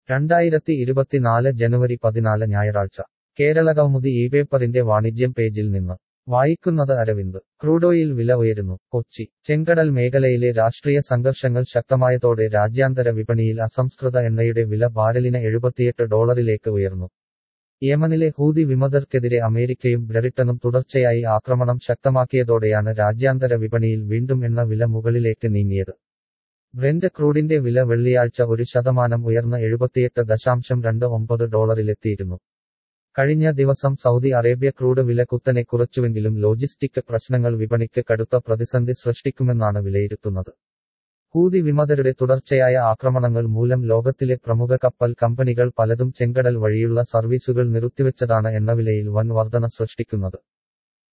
രണ്ടായിരത്തി ഇരുപത്തിനാല് ജനുവരി പതിനാല് ഞായറാഴ്ച കേരളകൗമുദി ഈ പേപ്പറിന്റെ വാണിജ്യം പേജിൽ നിന്ന് വായിക്കുന്നത് അരവിന്ദ് ക്രൂഡോയിൽ വില ഉയരുന്നു കൊച്ചി ചെങ്കടൽ മേഖലയിലെ രാഷ്ട്രീയ സംഘർഷങ്ങൾ ശക്തമായതോടെ രാജ്യാന്തര വിപണിയിൽ അസംസ്കൃത എണ്ണയുടെ വില ബാരലിന് എഴുപത്തിയെട്ട് ഡോളറിലേക്ക് ഉയർന്നു യമനിലെ ഹൂതി വിമതർക്കെതിരെ അമേരിക്കയും ബ്രിട്ടനും തുടർച്ചയായി ആക്രമണം ശക്തമാക്കിയതോടെയാണ് രാജ്യാന്തര വിപണിയിൽ വീണ്ടും എണ്ണ വില മുകളിലേക്ക് നീങ്ങിയത് ബ്രെന്റ് ക്രൂഡിന്റെ വില വെള്ളിയാഴ്ച ഒരു ശതമാനം ഉയർന്ന് എഴുപത്തിയെട്ട് ദശാംശം രണ്ട് ഒമ്പത് ഡോളറിലെത്തിയിരുന്നു കഴിഞ്ഞ ദിവസം സൗദി അറേബ്യ ക്രൂഡ് വില കുത്തനെ കുറച്ചുവെങ്കിലും ലോജിസ്റ്റിക് പ്രശ്നങ്ങൾ വിപണിക്ക് കടുത്ത പ്രതിസന്ധി സൃഷ്ടിക്കുമെന്നാണ് വിലയിരുത്തുന്നത് ഹൂതി വിമതരുടെ തുടർച്ചയായ ആക്രമണങ്ങൾ മൂലം ലോകത്തിലെ പ്രമുഖ കപ്പൽ കമ്പനികൾ പലതും ചെങ്കടൽ വഴിയുള്ള സർവീസുകൾ നിർത്തിവെച്ചതാണ് എണ്ണവിലയിൽ വൻ വർധന സൃഷ്ടിക്കുന്നത്